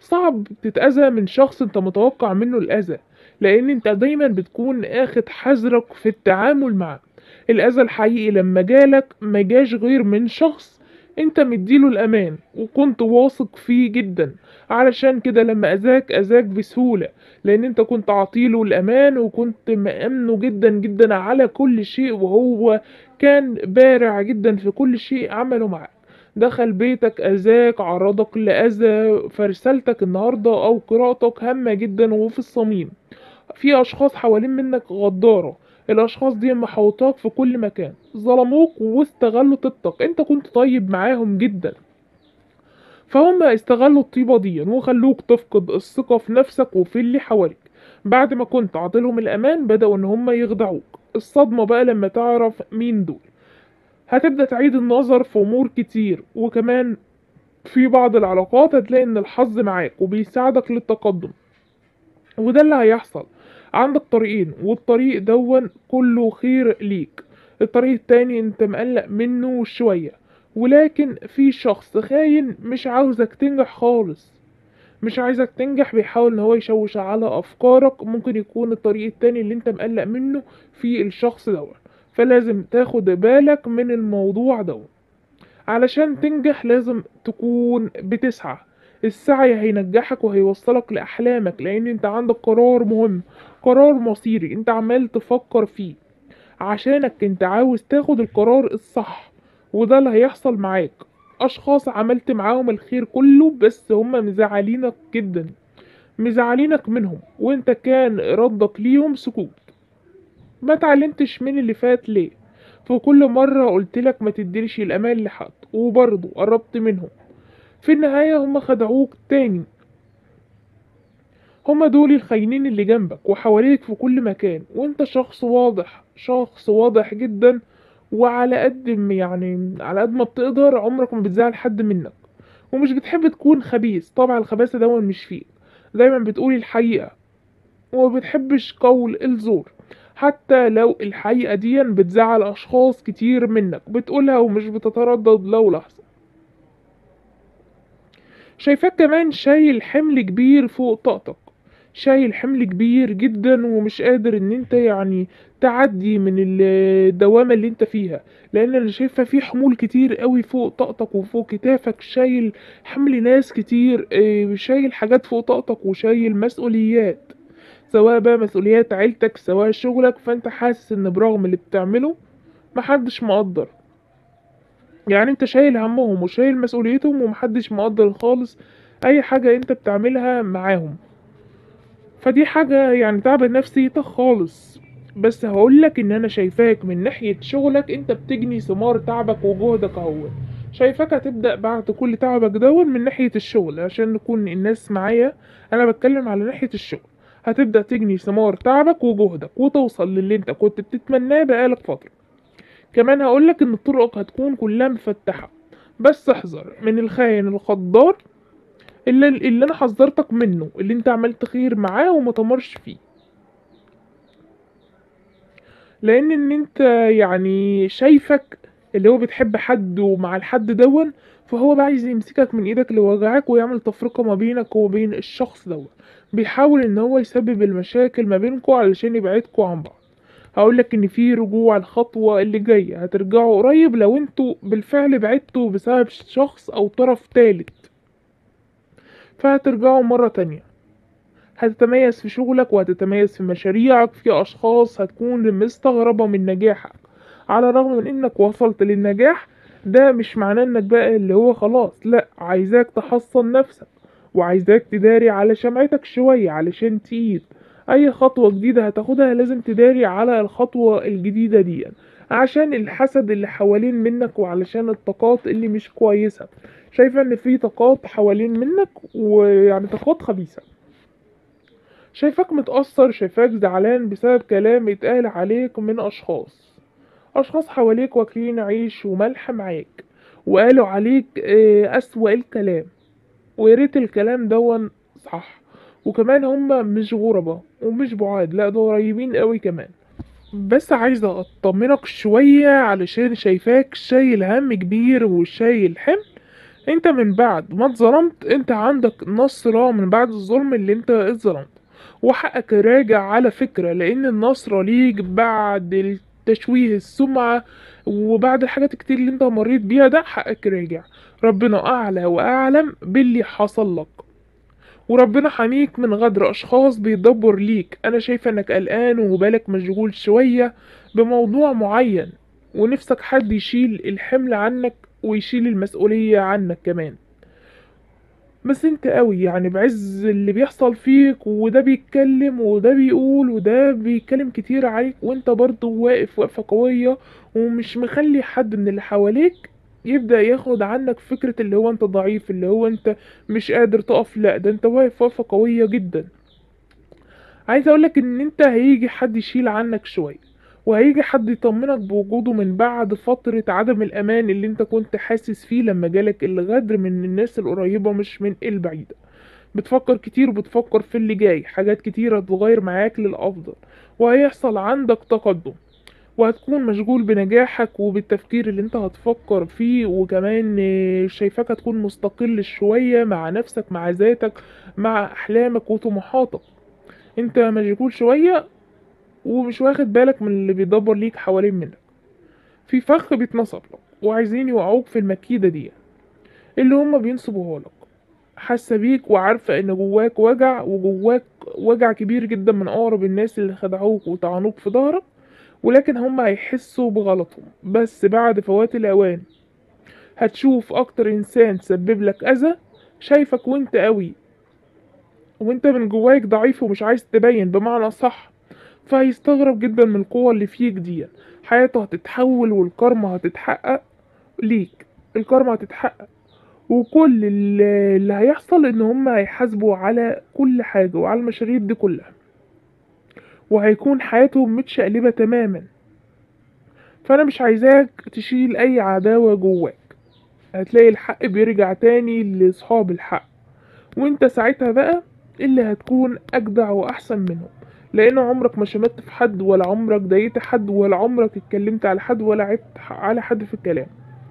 صعب تتأذى من شخص انت متوقع منه الأذى لأن انت دايما بتكون اخد حذرك في التعامل معاه الأذى الحقيقي لما جالك ما جاش غير من شخص انت مديله الأمان وكنت واثق فيه جدا علشان كده لما أذاك أذاك بسهولة لأن انت كنت عطيله الأمان وكنت مأمنه جدا جدا على كل شيء وهو كان بارع جدا في كل شيء عمله معاك دخل بيتك أذاك عرضك لأذى فرسالتك النهاردة أو قراءتك هامة جدا وفي الصميم في أشخاص حوالين منك غدارة الأشخاص دي محوطاك في كل مكان ظلموك واستغلوا طيبتك انت كنت طيب معاهم جدا فهم استغلوا الطيبة دي وخلوك تفقد الثقة في نفسك وفي اللي حواليك بعد ما كنت عاطلهم الأمان بدأوا إن هم يخدعوك الصدمة بقى لما تعرف مين دول هتبدأ تعيد النظر في أمور كتير وكمان في بعض العلاقات هتلاقي إن الحظ معاك وبيساعدك للتقدم وده اللي هيحصل عندك طريقين والطريق دون كله خير ليك الطريق التاني انت مقلق منه شوية ولكن في شخص خاين مش عاوزك تنجح خالص مش عايزك تنجح بيحاول ان هو يشوش على افكارك ممكن يكون الطريق التاني اللي انت مقلق منه في الشخص دوت فلازم تاخد بالك من الموضوع دوت علشان تنجح لازم تكون بتسعى السعي هينجحك وهيوصلك لأحلامك لأن انت عندك قرار مهم قرار مصيري انت عمال تفكر فيه عشانك انت عاوز تاخد القرار الصح وده اللي هيحصل معاك أشخاص عملت معاهم الخير كله بس هما مزعلينك جدا مزعلينك منهم وانت كان ردك ليهم سكوت ما تعلمتش من اللي فات ليه في كل مرة قلتلك ما تديلش الأمان لحد وبرضه قربت منهم في النهاية هما خدعوك تاني هما دول الخاينين اللي جنبك وحواليك في كل مكان وانت شخص واضح شخص واضح جدا وعلى قد ما- يعني على قد ما بتقدر عمرك ما بتزعل حد منك ومش بتحب تكون خبيث طبعا الخباثة ده مش فيك دايما بتقولي الحقيقة وما بتحبش قول الزور حتى لو الحقيقة دي بتزعل أشخاص كتير منك بتقولها ومش بتتردد لو لحظة شايفاك كمان شايل حمل كبير فوق طاقتك شايل حمل كبير جدا ومش قادر ان انت يعني تعدي من الدوامة اللي انت فيها لان انا شايفة في حمول كتير قوي فوق طاقتك وفوق كتافك شايل حمل ناس كتير اه، شايل حاجات فوق طاقتك وشايل مسؤوليات سواء بقى مسؤوليات عيلتك سواء شغلك فانت حاسس ان برغم اللي بتعمله محدش مقدر يعني انت شايل همهم وشايل مسؤوليتهم ومحدش مقدر خالص اي حاجة انت بتعملها معاهم فدي حاجة يعني تعب نفسيتك خالص بس هقولك ان انا شايفاك من ناحية شغلك انت بتجني ثمار تعبك وجهدك اهو شايفاك هتبدأ بعد كل تعبك دون من ناحية الشغل عشان نكون الناس معايا انا بتكلم على ناحية الشغل هتبدأ تجني ثمار تعبك وجهدك وتوصل للي انت كنت بتتمناه بقالك فترة كمان هقولك ان طرقك هتكون كلها مفتحة بس احذر من الخاين الخضار اللي, اللي انا حذرتك منه اللي انت عملت خير معاه وما تمرش فيه لان ان انت يعني شايفك اللي هو بتحب حد ومع الحد دون فهو بقى عايز يمسكك من ايدك لوجعك ويعمل تفرقة ما بينك وما بين الشخص دون بيحاول ان هو يسبب المشاكل ما بينكوا علشان يبعدكوا عن بعض هقولك ان في رجوع الخطوة اللي جاية هترجعوا قريب لو انتوا بالفعل بعدتوا بسبب شخص او طرف تالت فهترجعوا مرة تانية هتتميز في شغلك وهتتميز في مشاريعك في أشخاص هتكون مستغربة من نجاحك على الرغم من إنك وصلت للنجاح ده مش معناه إنك بقى اللي هو خلاص لأ عايزاك تحصن نفسك وعايزاك تداري على شمعتك شوية علشان تقيد أي خطوة جديدة هتاخدها لازم تداري على الخطوة الجديدة دي عشان الحسد اللي حوالين منك وعلشان الطاقات اللي مش كويسة شايفة ان في طاقات حوالين منك ويعني طاقات خبيثة شايفاك متأثر شايفاك زعلان بسبب كلام اتقال عليك من أشخاص أشخاص حواليك واكلين عيش وملح معاك وقالوا عليك آه، أسوأ الكلام وياريت الكلام دون صح وكمان هما مش غربة ومش بعاد لا ده قريبين قوي كمان بس عايزة أطمنك شوية علشان شايفاك شايل هم كبير وشايل حمل انت من بعد ما اتظلمت انت عندك نصرة من بعد الظلم اللي انت اتظلمت وحقك راجع على فكرة لان النصرة ليك بعد تشويه السمعة وبعد الحاجات كتير اللي انت مريت بيها ده حقك راجع ربنا اعلى واعلم باللي حصل لك وربنا حميك من غدر اشخاص بيدبر ليك انا شايفه انك قلقان وبالك مشغول شويه بموضوع معين ونفسك حد يشيل الحمل عنك ويشيل المسؤوليه عنك كمان بس انت قوي يعني بعز اللي بيحصل فيك وده بيتكلم وده بيقول وده بيتكلم كتير عليك وانت برضه واقف وقفة قوية ومش مخلي حد من اللي حواليك يبدأ ياخد عنك فكرة اللي هو انت ضعيف اللي هو انت مش قادر تقف لا ده انت واقف وقفة قوية جدا عايز اقولك ان انت هيجي حد يشيل عنك شوية وهيجي حد يطمنك بوجوده من بعد فترة عدم الأمان اللي انت كنت حاسس فيه لما جالك الغدر من الناس القريبة مش من البعيدة بتفكر كتير وبتفكر في اللي جاي حاجات كتير هتتغير معاك للأفضل وهيحصل عندك تقدم وهتكون مشغول بنجاحك وبالتفكير اللي انت هتفكر فيه وكمان شايفاك هتكون مستقل شوية مع نفسك مع ذاتك مع أحلامك وطموحاتك انت مشغول شوية ومش واخد بالك من اللي بيدبر ليك حوالين منك في فخ بيتنصب لك وعايزين يوقعوك في المكيدة دي اللي هما بينصبوها لك حاسة بيك وعارفة ان جواك وجع وجواك وجع كبير جدا من اقرب الناس اللي خدعوك وطعنوك في ظهرك ولكن هما هيحسوا بغلطهم بس بعد فوات الاوان هتشوف اكتر انسان سبب لك اذى شايفك وانت قوي وانت من جواك ضعيف ومش عايز تبين بمعنى صح فهيستغرب جدا من القوة اللي فيك دي حياته هتتحول والكارما هتتحقق ليك الكارما هتتحقق وكل اللي اللي هيحصل ان هم هيحاسبوا على كل حاجة وعلى المشاريب دي كلها وهيكون حياتهم متشقلبة تماما فانا مش عايزاك تشيل اي عداوة جواك هتلاقي الحق بيرجع تاني لاصحاب الحق وانت ساعتها بقى اللي هتكون اجدع واحسن منهم لان عمرك ما شمت في حد ولا عمرك ضايقت حد ولا عمرك اتكلمت على حد ولا عبت على حد في الكلام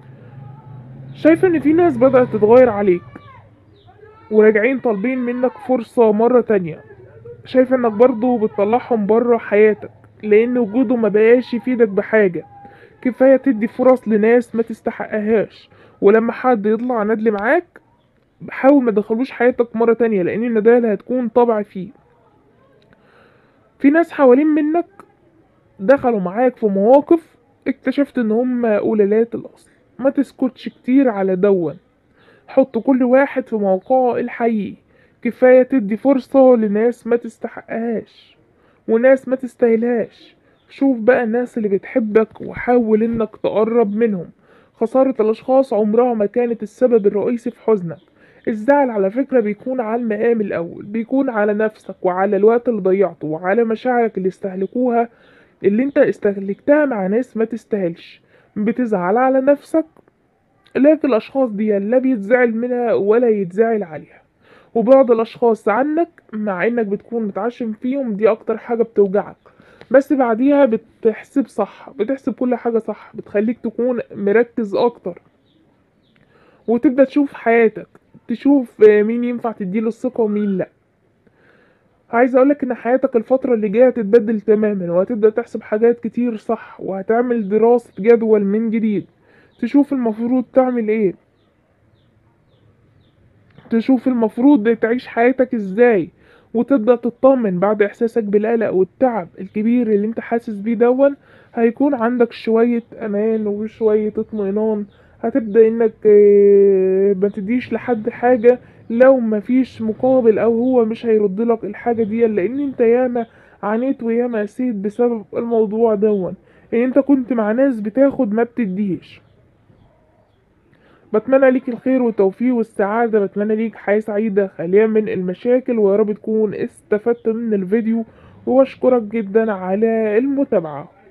شايف ان في ناس بدأت تتغير عليك وراجعين طالبين منك فرصة مرة تانية شايف انك برضو بتطلعهم بره حياتك لان وجوده ما بقاش يفيدك بحاجة كفاية تدي فرص لناس ما تستحقهاش ولما حد يطلع ندل معاك حاول ما تدخلوش حياتك مرة تانية لان الندالة هتكون طبع فيه في ناس حوالين منك دخلوا معاك في مواقف اكتشفت ان هم قلالات الاصل ما تسكتش كتير على دون حط كل واحد في موقعه الحقيقي كفاية تدي فرصة لناس ما تستحقهاش وناس ما تستاهلهاش شوف بقى الناس اللي بتحبك وحاول انك تقرب منهم خسارة الاشخاص عمرها ما كانت السبب الرئيسي في حزنك الزعل على فكرة بيكون على المقام الأول بيكون على نفسك وعلى الوقت اللي ضيعته وعلى مشاعرك اللي استهلكوها اللي انت استهلكتها مع ناس ما تستاهلش بتزعل على نفسك لكن الأشخاص دي لا بيتزعل منها ولا يتزعل عليها وبعض الأشخاص عنك مع إنك بتكون متعشم فيهم دي أكتر حاجة بتوجعك بس بعديها بتحسب صح بتحسب كل حاجة صح بتخليك تكون مركز أكتر وتبدأ تشوف حياتك تشوف مين ينفع تديله الثقة ومين لأ عايز اقولك ان حياتك الفترة اللي جاية هتتبدل تماما وهتبدأ تحسب حاجات كتير صح وهتعمل دراسة جدول من جديد تشوف المفروض تعمل ايه تشوف المفروض تعيش حياتك ازاي وتبدأ تطمن بعد احساسك بالقلق والتعب الكبير اللي انت حاسس بيه دون هيكون عندك شوية امان وشوية اطمئنان هتبدأ انك ما تديش لحد حاجة لو مفيش مقابل او هو مش هيرد لك الحاجة دي لان انت ياما عانيت وياما قسيت بسبب الموضوع دون ان انت كنت مع ناس بتاخد ما بتديش بتمنى ليك الخير والتوفيق والسعادة بتمنى ليك حياة سعيدة خالية من المشاكل ويا رب تكون استفدت من الفيديو واشكرك جدا على المتابعة